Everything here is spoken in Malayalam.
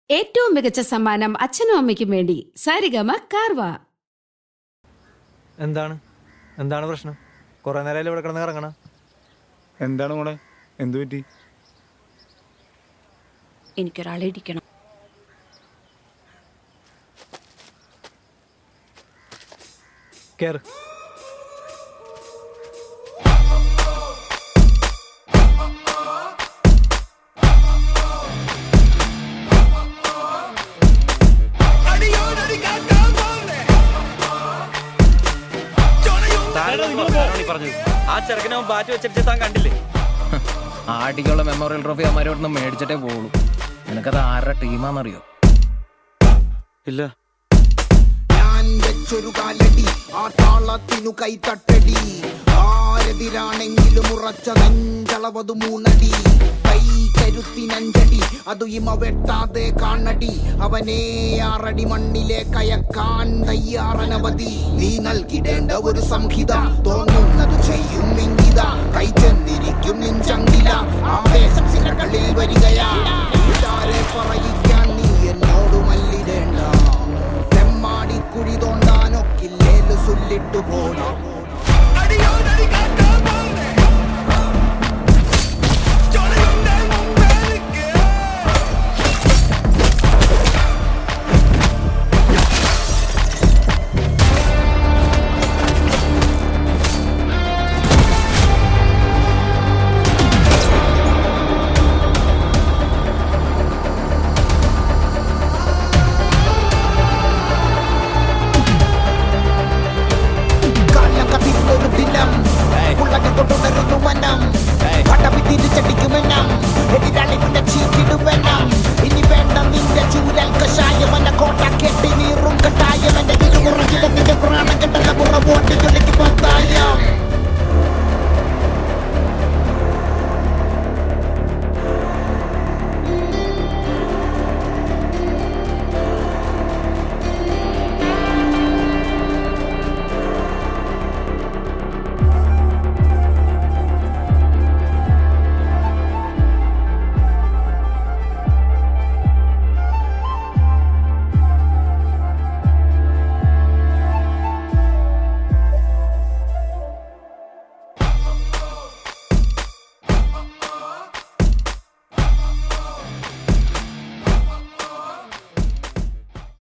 ഏറ്റവും മികച്ച സമ്മാനം അച്ഛനും അമ്മയ്ക്കും വേണ്ടി സാരിഗമ കാർവ എന്താണ് എന്താണ് പ്രശ്നം കുറെ നേരം ഇവിടെ കിടന്ന് ഇറങ്ങണം എന്താണ് മോളെ എന്തു പറ്റി എനിക്കൊരാളെ ഇടിക്കണം കേറ് ആ ചെറുക്കനെ അവൻ ബാറ്റ് വെച്ചിട്ട് താൻ കണ്ടില്ലേ ആടിക്കുള്ള മെമ്മോറിയൽ ട്രോഫി അമ്മമാരോടൊന്നും മേടിച്ചിട്ടേ പോകുള്ളൂ നിനക്കത് ആരുടെ ടീമാണെന്നറിയോ ഇല്ല ഞാൻ വെച്ചൊരു കാലടി ആ താളത്തിനു കൈത്തട്ടടി ആരെതിരാണെങ്കിലും ഉറച്ച നെഞ്ചളവതു മൂന്നടി കൈ കരുത്തിനഞ്ചടി അതു ഇമ വെട്ടാതെ കാണടി അവനെ ആറടി മണ്ണിലെ കയക്കാൻ തയ്യാറനവധി നീ നൽകിടേണ്ട ഒരു സംഹിത തോന്നുന്നത് ചെയ്യും ഇംഗിത കൈ ചെന്നിരിക്കും നിഞ്ചങ്കില ആവേശം സിരകളിൽ വരികയാ കൂട്ടുകാരെ